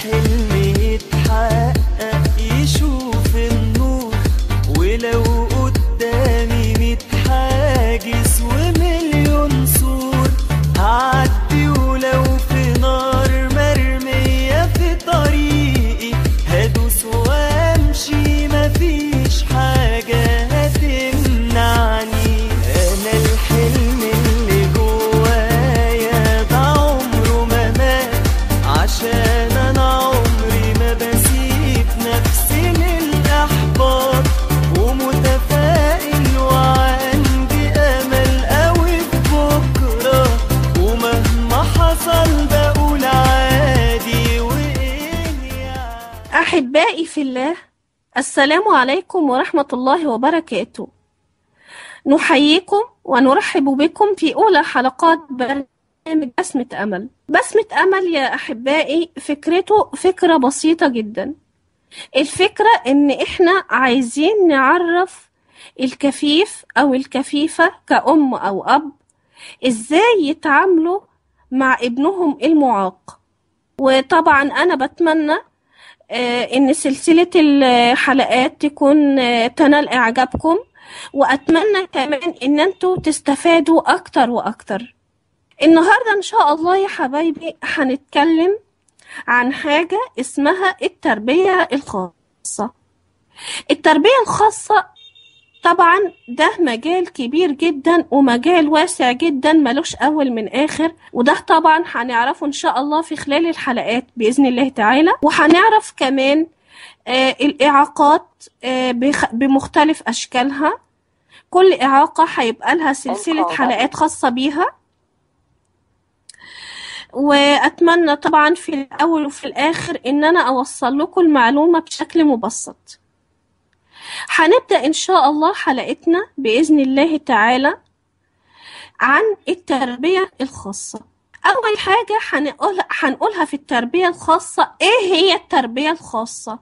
الحلم يتحقق يشوف النور ولو قدامي ميت حاجز ومليون سور هعدي ولو في نار مرمية في طريقي هدوس وامشي مفيش حاجة هتمنعني انا الحلم اللي جوايا ده عمره ما مات عشان انا عمري ما بسيب نفسي للاحباط ومتفائل وعندي امل قوي في بكره ومهما حصل بقول عادي وايه يعني أحبائي في الله السلام عليكم ورحمة الله وبركاته نحييكم ونرحب بكم في أولى حلقات برنامج بسمة أمل بسمة أمل يا أحبائي فكرته فكرة بسيطة جدا الفكرة إن إحنا عايزين نعرف الكفيف أو الكفيفة كأم أو أب إزاي يتعاملوا مع ابنهم المعاق وطبعا أنا بتمنى آه، إن سلسلة الحلقات تكون آه، تنال إعجابكم وأتمنى كمان إن أنتوا تستفادوا أكتر وأكتر النهاردة إن شاء الله يا حبايبي هنتكلم عن حاجة اسمها التربية الخاصة التربية الخاصة طبعا ده مجال كبير جدا ومجال واسع جدا ملوش أول من آخر وده طبعا هنعرفه إن شاء الله في خلال الحلقات بإذن الله تعالى وهنعرف كمان آه الإعاقات آه بخ- بمختلف أشكالها كل إعاقة هيبقى لها سلسلة حلقات خاصة بيها وأتمنى طبعا في الأول وفي الآخر إن أنا أوصل لكم المعلومة بشكل مبسط هنبدأ إن شاء الله حلقتنا بإذن الله تعالى عن التربية الخاصة أول حاجة هنقولها هنقولها في التربية الخاصة إيه هي التربية الخاصة؟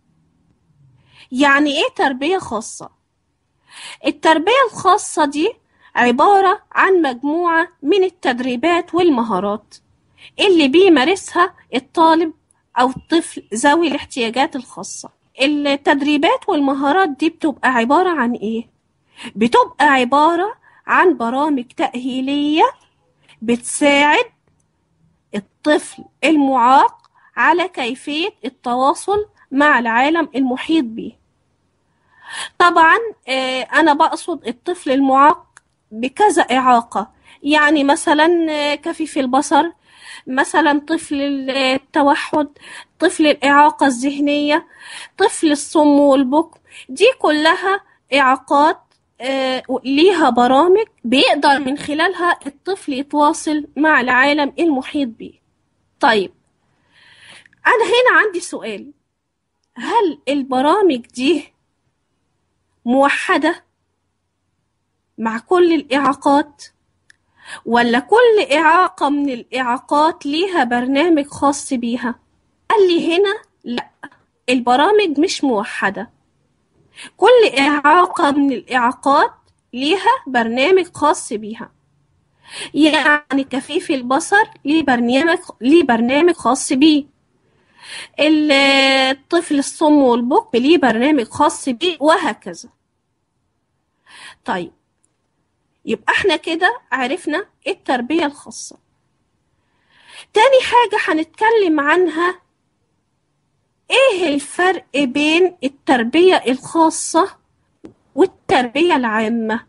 يعني إيه تربية خاصة؟ التربية الخاصة دي عبارة عن مجموعة من التدريبات والمهارات اللي بيمارسها الطالب أو الطفل ذوي الاحتياجات الخاصة التدريبات والمهارات دي بتبقى عبارة عن إيه؟ بتبقى عبارة عن برامج تأهيلية بتساعد الطفل المعاق على كيفية التواصل مع العالم المحيط به طبعا آه، أنا بقصد الطفل المعاق بكذا إعاقة يعني مثلا آه، كفيف البصر مثلا طفل التوحد طفل الإعاقة الذهنية طفل الصم والبكم دي كلها إعاقات آه، ليها برامج بيقدر من خلالها الطفل يتواصل مع العالم المحيط به طيب أنا هنا عندي سؤال هل البرامج دي موحدة مع كل الإعاقات ولا كل إعاقة من الإعاقات ليها برنامج خاص بيها قال لي هنا لا البرامج مش موحدة كل إعاقة من الإعاقات ليها برنامج خاص بيها يعني كفيف البصر ليه برنامج ليه برنامج خاص بيه ال- الطفل الصم والبكم ليه برنامج خاص بيه وهكذا طيب يبقى احنا كده عرفنا التربية الخاصة تاني حاجة هنتكلم عنها ايه الفرق بين التربية الخاصة والتربية العامة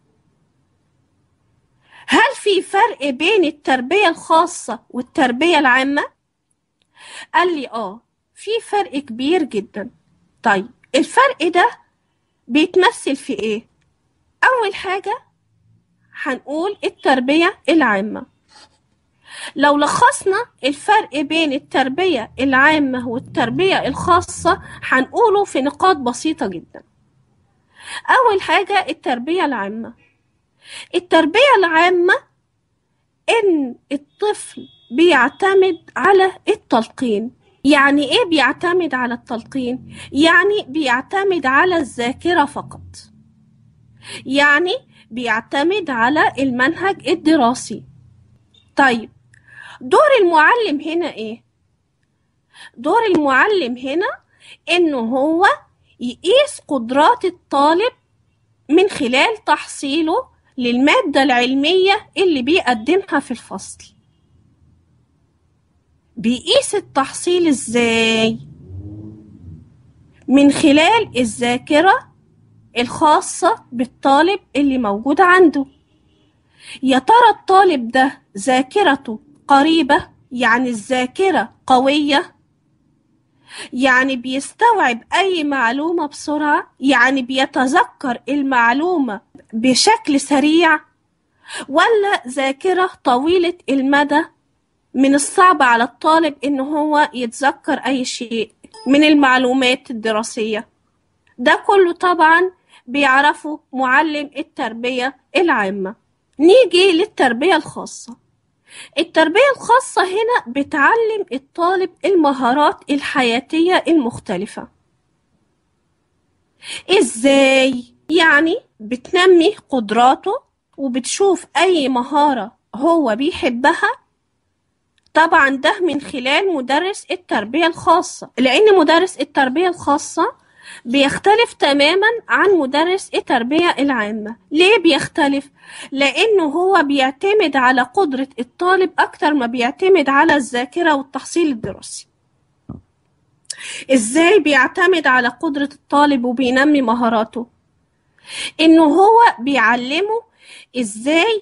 هل في فرق بين التربية الخاصة والتربية العامة قال لي اه في فرق كبير جدا طيب الفرق ده بيتمثل في ايه اول حاجة هنقول التربية العامة لو لخصنا الفرق بين التربية العامة والتربية الخاصة هنقوله في نقاط بسيطة جدا أول حاجة التربية العامة التربية العامة إن الطفل بيعتمد على التلقين يعني إيه بيعتمد على التلقين؟ يعني بيعتمد على الذاكرة فقط يعني بيعتمد على المنهج الدراسي طيب دور المعلم هنا ايه دور المعلم هنا إنه هو يقيس قدرات الطالب من خلال تحصيله للمادة العلمية اللي بيقدمها في الفصل بيقيس التحصيل ازاي من خلال الذاكرة الخاصة بالطالب اللي موجود عنده يا ترى الطالب ده ذاكرته قريبة يعني الذاكرة قوية يعني بيستوعب أي معلومة بسرعة يعني بيتذكر المعلومة بشكل سريع ولا ذاكرة طويلة المدى من الصعب على الطالب إن هو يتذكر أي شيء من المعلومات الدراسية ده كله طبعا بيعرفه معلم التربية العامة نيجي للتربية الخاصة التربية الخاصة هنا بتعلم الطالب المهارات الحياتية المختلفة ازاي؟ يعني بتنمي قدراته وبتشوف أي مهارة هو بيحبها طبعا ده من خلال مدرس التربية الخاصة لأن مدرس التربية الخاصة بيختلف تماما عن مدرس التربية العامة ليه بيختلف؟ لأنه هو بيعتمد على قدرة الطالب أكتر ما بيعتمد على الذاكرة والتحصيل الدراسي إزاي بيعتمد على قدرة الطالب وبينمي مهاراته؟ إنه هو بيعلمه إزاي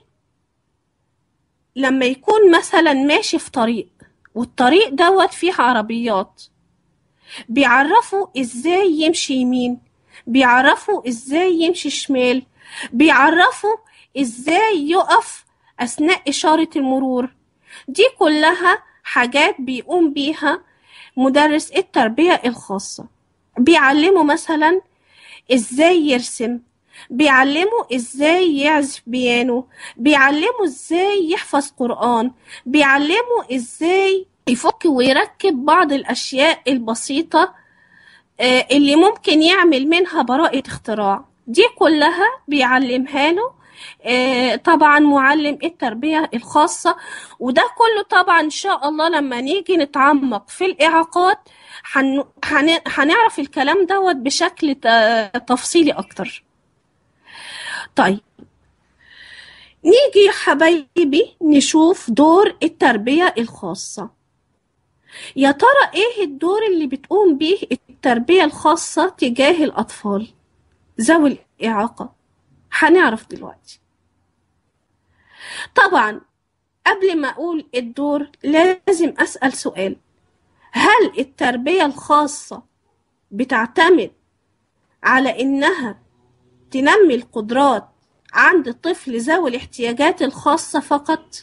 لما يكون مثلا ماشي في طريق والطريق دوت فيه عربيات بيعرفوا ازاي يمشي يمين بيعرفوا ازاي يمشي شمال بيعرفوا ازاي يقف اثناء اشارة المرور دي كلها حاجات بيقوم بيها مدرس التربية الخاصة بيعلمه مثلا ازاي يرسم بيعلمه ازاي يعزف بيانو بيعلمه ازاي يحفظ قرآن بيعلمه ازاي يفك ويركب بعض الأشياء البسيطة آه، اللي ممكن يعمل منها براءة اختراع دي كلها بيعلمها له آه، طبعا معلم التربية الخاصة وده كله طبعا إن شاء الله لما نيجي نتعمق في الإعاقات هن- هن- هنعرف الكلام دوت بشكل ت- تفصيلي أكتر طيب نيجي يا حبايبي نشوف دور التربية الخاصة يا ترى ايه الدور اللي بتقوم بيه التربية الخاصة تجاه الأطفال ذوي الإعاقة هنعرف دلوقتي طبعا قبل ما أقول الدور لازم أسأل سؤال هل التربية الخاصة بتعتمد على إنها تنمي القدرات عند الطفل ذوي الاحتياجات الخاصة فقط؟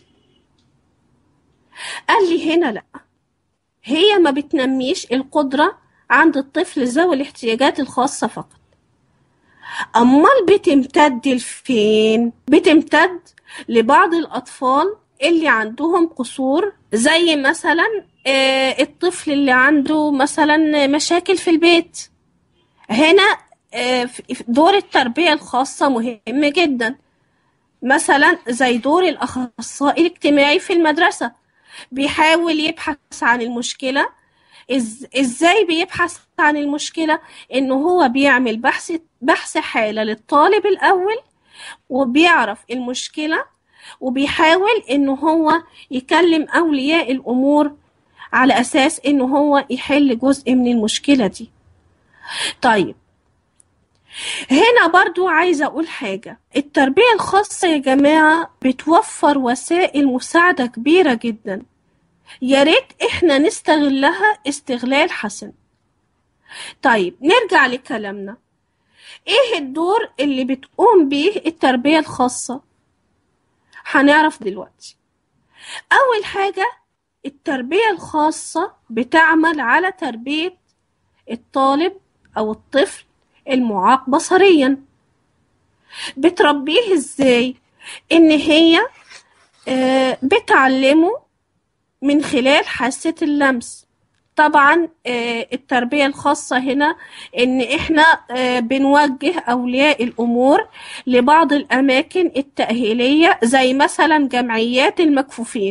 قال لي هنا لأ هي ما بتنميش القدرة عند الطفل ذوي الاحتياجات الخاصة فقط أمال بتمتد لفين؟ بتمتد لبعض الأطفال اللي عندهم قصور زي مثلا آه، الطفل اللي عنده مثلا مشاكل في البيت هنا آه، في- دور التربية الخاصة مهم جدا مثلا زي دور الأخصائي الاجتماعي في المدرسة بيحاول يبحث عن المشكلة إز... ازاي بيبحث عن المشكلة انه هو بيعمل بحث بحث حالة للطالب الاول وبيعرف المشكلة وبيحاول انه هو يكلم اولياء الامور على اساس انه هو يحل جزء من المشكلة دي طيب هنا برضو عايزة أقول حاجة التربية الخاصة يا جماعة بتوفر وسائل مساعدة كبيرة جدا يا ريت احنا نستغلها استغلال حسن طيب نرجع لكلامنا ايه الدور اللي بتقوم بيه التربية الخاصة هنعرف دلوقتي اول حاجة التربية الخاصة بتعمل على تربية الطالب او الطفل المعاق بصريا بتربيه ازاي ان هي آه، بتعلمه من خلال حاسة اللمس طبعا آه، التربية الخاصة هنا ان احنا آه، بنوجه اولياء الامور لبعض الاماكن التأهيلية زي مثلا جمعيات المكفوفين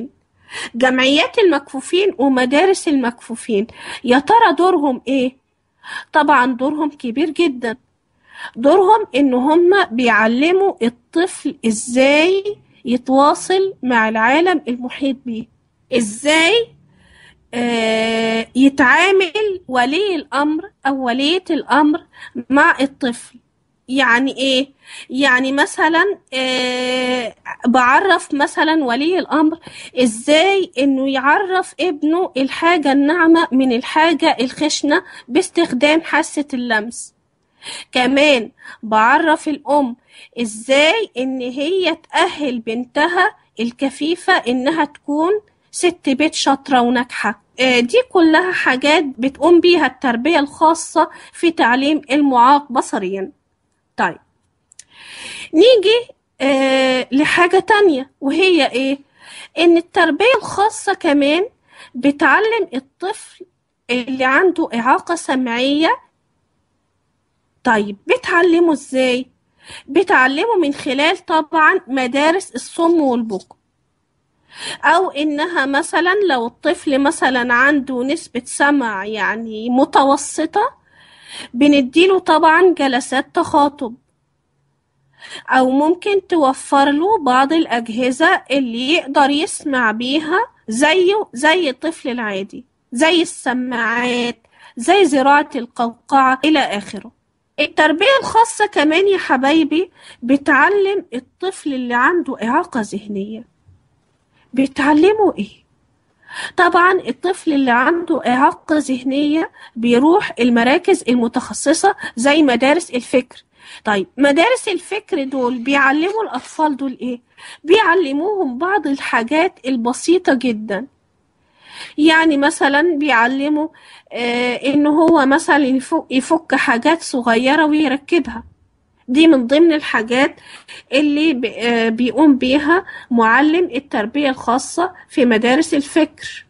جمعيات المكفوفين ومدارس المكفوفين يا ترى دورهم ايه طبعا دورهم كبير جدا دورهم ان هم بيعلموا الطفل ازاي يتواصل مع العالم المحيط بيه ازاي آه، يتعامل ولي الامر او ولية الامر مع الطفل يعني ايه يعني مثلا آه، بعرف مثلا ولي الامر ازاي انه يعرف ابنه الحاجة الناعمة من الحاجة الخشنة باستخدام حاسة اللمس كمان بعرف الأم إزاي إن هي تأهل بنتها الكفيفة إنها تكون ست بيت شاطرة وناجحة آه، دي كلها حاجات بتقوم بيها التربية الخاصة في تعليم المعاق بصريا طيب نيجي آه لحاجة تانية وهي إيه؟ إن التربية الخاصة كمان بتعلم الطفل اللي عنده إعاقة سمعية طيب بتعلمه ازاي بتعلمه من خلال طبعا مدارس الصم والبكم او انها مثلا لو الطفل مثلا عنده نسبة سمع يعني متوسطة بنديله طبعا جلسات تخاطب او ممكن توفر له بعض الاجهزة اللي يقدر يسمع بيها زيه زي الطفل العادي زي السماعات زي زراعة القوقعة الى اخره التربية الخاصة كمان يا حبايبي بتعلم الطفل اللي عنده إعاقة ذهنية بتعلمه إيه؟ طبعا الطفل اللي عنده إعاقة ذهنية بيروح المراكز المتخصصة زي مدارس الفكر طيب مدارس الفكر دول بيعلموا الأطفال دول إيه؟ بيعلموهم بعض الحاجات البسيطة جدا يعني مثلا بيعلموا آه ان هو مثلا يفك, يفك حاجات صغيرة ويركبها دي من ضمن الحاجات اللي بي- آه بيقوم بيها معلم التربية الخاصة في مدارس الفكر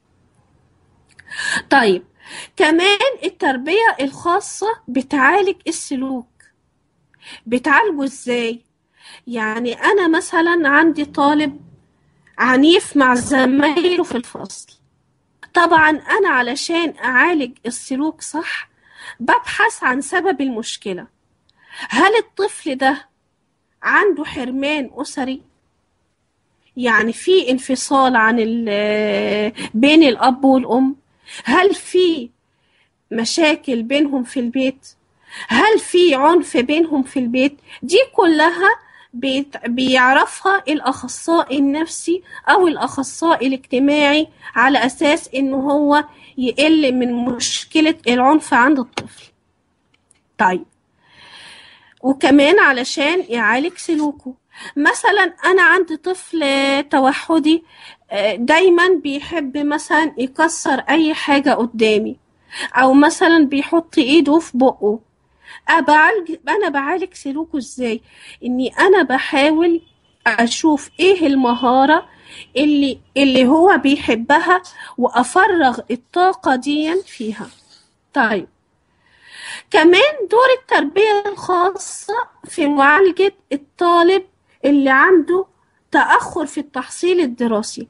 طيب كمان التربية الخاصة بتعالج السلوك بتعالجه ازاي يعني انا مثلا عندي طالب عنيف مع زمايله في الفصل طبعا أنا علشان أعالج السلوك صح ببحث عن سبب المشكلة هل الطفل ده عنده حرمان أسري؟ يعني في انفصال عن ال- بين الأب والأم؟ هل في مشاكل بينهم في البيت؟ هل في عنف بينهم في البيت؟ دي كلها بيت- بيعرفها الأخصائي النفسي أو الأخصائي الاجتماعي على أساس إنه هو يقل من مشكلة العنف عند الطفل طيب وكمان علشان يعالج سلوكه مثلا أنا عندي طفل توحدي آه، دايما بيحب مثلا يكسر أي حاجة قدامي أو مثلا بيحط إيده في بقه أبعالج أنا بعالج سلوكه إزاي إني أنا بحاول أشوف إيه المهارة اللي اللي هو بيحبها وأفرغ الطاقة دي فيها طيب كمان دور التربية الخاصة في معالجة الطالب اللي عنده تأخر في التحصيل الدراسي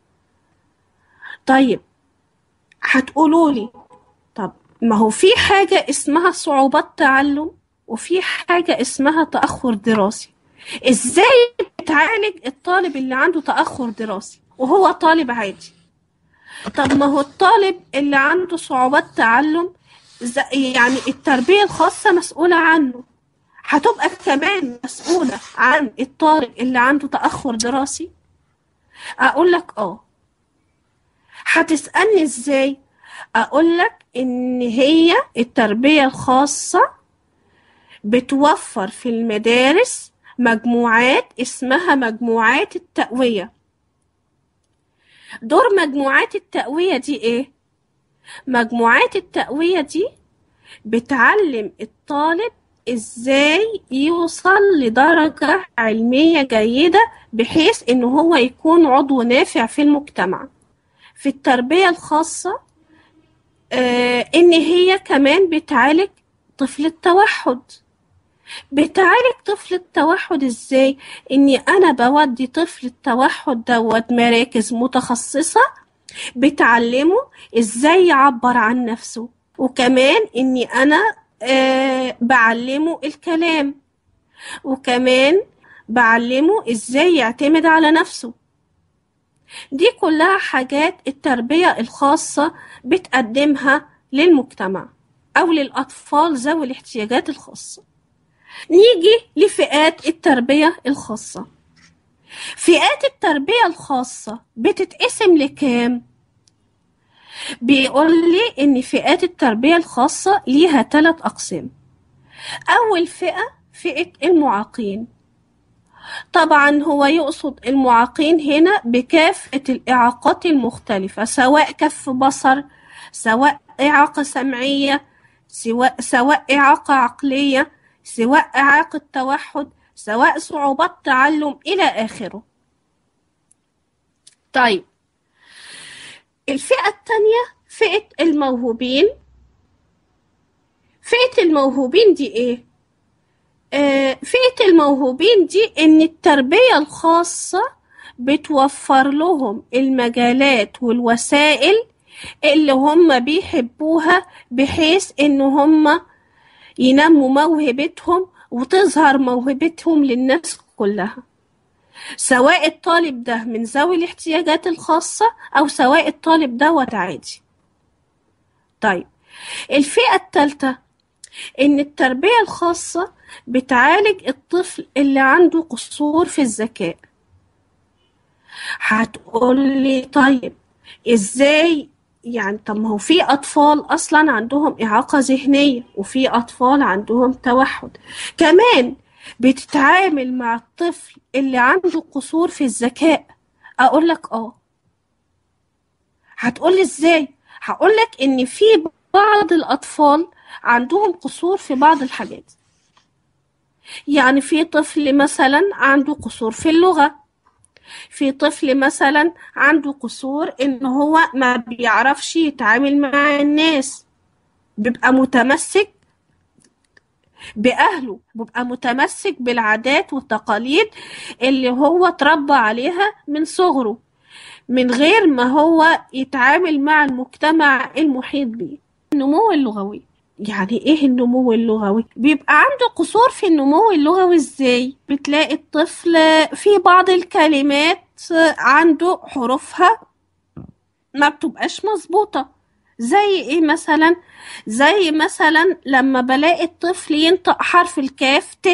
طيب هتقولوا لي طب ما هو في حاجة اسمها صعوبات تعلم وفي حاجة اسمها تأخر دراسي ازاي بتعالج الطالب اللي عنده تأخر دراسي وهو طالب عادي طب ما هو الطالب اللي عنده صعوبات تعلم ز- يعني التربية الخاصة مسؤولة عنه هتبقى كمان مسؤولة عن الطالب اللي عنده تأخر دراسي أقول لك آه هتسألني إزاي أقول لك إن هي التربية الخاصة بتوفر في المدارس مجموعات اسمها مجموعات التقوية دور مجموعات التقوية دي إيه؟ مجموعات التقوية دي بتعلم الطالب ازاي يوصل لدرجة علمية جيدة بحيث ان هو يكون عضو نافع في المجتمع في التربية الخاصة آه ان هي كمان بتعالج طفل التوحد بتعالج طفل التوحد ازاي اني انا بودي طفل التوحد دوت مراكز متخصصة بتعلمه ازاي يعبر عن نفسه وكمان اني انا آه بعلمه الكلام وكمان بعلمه ازاي يعتمد على نفسه دي كلها حاجات التربية الخاصة بتقدمها للمجتمع أو للأطفال ذوي الاحتياجات الخاصة نيجي لفئات التربية الخاصة فئات التربية الخاصة بتتقسم لكام؟ بيقول لي إن فئات التربية الخاصة ليها ثلاث أقسام أول فئة فئة المعاقين طبعا هو يقصد المعاقين هنا بكافة الإعاقات المختلفة سواء كف بصر سواء إعاقة سمعية سواء, سواء إعاقة عقلية سواء إعاقة توحد سواء صعوبات تعلم إلى آخره طيب الفئة الثانية فئة الموهوبين فئة الموهوبين دي إيه؟ آه فئة الموهوبين دي إن التربية الخاصة بتوفر لهم المجالات والوسائل اللي هم بيحبوها بحيث إن هم ينموا موهبتهم وتظهر موهبتهم للناس كلها سواء الطالب ده من ذوي الاحتياجات الخاصة أو سواء الطالب دوت عادي طيب الفئة الثالثة إن التربية الخاصة بتعالج الطفل اللي عنده قصور في الذكاء هتقول لي طيب ازاي يعني طب ما هو في اطفال اصلا عندهم اعاقه ذهنيه وفي اطفال عندهم توحد كمان بتتعامل مع الطفل اللي عنده قصور في الذكاء اقول لك اه هتقول لي ازاي هقول لك ان في بعض الاطفال عندهم قصور في بعض الحاجات يعني في طفل مثلا عنده قصور في اللغه في طفل مثلا عنده قصور ان هو ما بيعرفش يتعامل مع الناس بيبقى متمسك بأهله بيبقى متمسك بالعادات والتقاليد اللي هو اتربى عليها من صغره من غير ما هو يتعامل مع المجتمع المحيط بيه النمو اللغوي يعني ايه النمو اللغوي بيبقى عنده قصور في النمو اللغوي ازاي بتلاقي الطفل في بعض الكلمات عنده حروفها ما بتبقاش مظبوطة زي ايه مثلا زي مثلا لما بلاقي الطفل ينطق حرف الكاف ت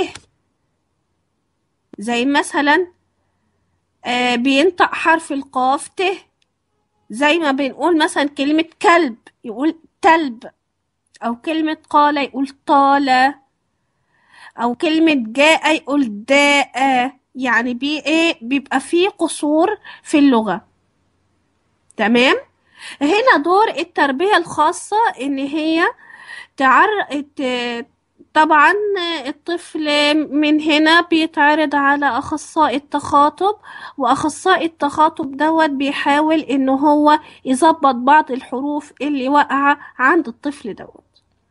زي مثلا آه بينطق حرف القاف ت زي ما بنقول مثلا كلمة كلب يقول تلب أو كلمة قال يقول طال أو كلمة جاء يقول داء يعني بي إيه بيبقى فيه قصور في اللغة تمام هنا دور التربية الخاصة إن هي تعر طبعا الطفل من هنا بيتعرض على أخصائي التخاطب وأخصائي التخاطب دوت بيحاول إن هو يظبط بعض الحروف اللي واقعة عند الطفل دوت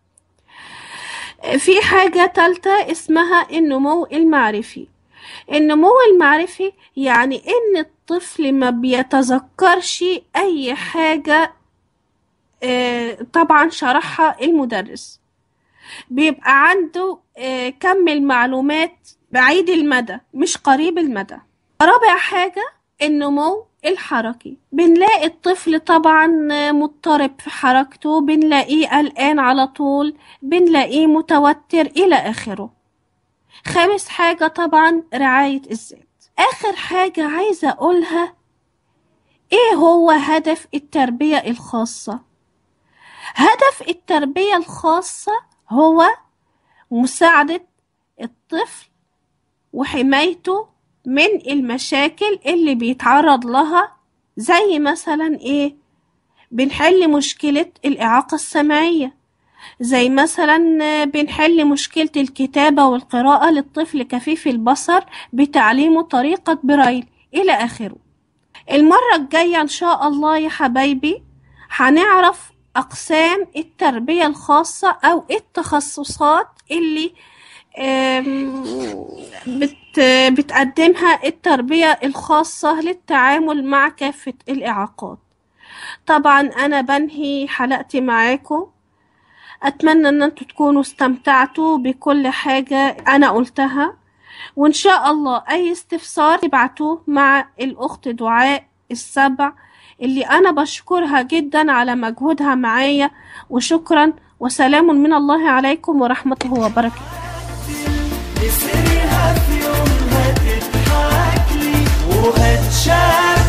في حاجة تالتة اسمها النمو المعرفي النمو المعرفي يعني ان الطفل ما بيتذكرش اي حاجة طبعا شرحها المدرس بيبقى عنده كم المعلومات بعيد المدى مش قريب المدى رابع حاجة النمو الحركي بنلاقي الطفل طبعا مضطرب في حركته بنلاقيه قلقان على طول بنلاقيه متوتر إلى آخره خامس حاجة طبعا رعاية الذات آخر حاجة عايزة أقولها إيه هو هدف التربية الخاصة هدف التربية الخاصة هو مساعدة الطفل وحمايته من المشاكل اللي بيتعرض لها زي مثلا ايه بنحل مشكلة الإعاقة السمعية زي مثلا بنحل مشكلة الكتابة والقراءة للطفل كفيف البصر بتعليمه طريقة برايل إلى آخره المرة الجاية إن شاء الله يا حبايبي هنعرف أقسام التربية الخاصة أو التخصصات اللي آم، بت بتقدمها التربية الخاصة للتعامل مع كافة الإعاقات طبعا أنا بنهي حلقتي معاكم أتمنى أن أنتوا تكونوا استمتعتوا بكل حاجة أنا قلتها وإن شاء الله أي استفسار تبعتوه مع الأخت دعاء السبع اللي أنا بشكرها جدا على مجهودها معايا وشكرا وسلام من الله عليكم ورحمته وبركاته نسرها في يوم هتضحك لي وهتشارك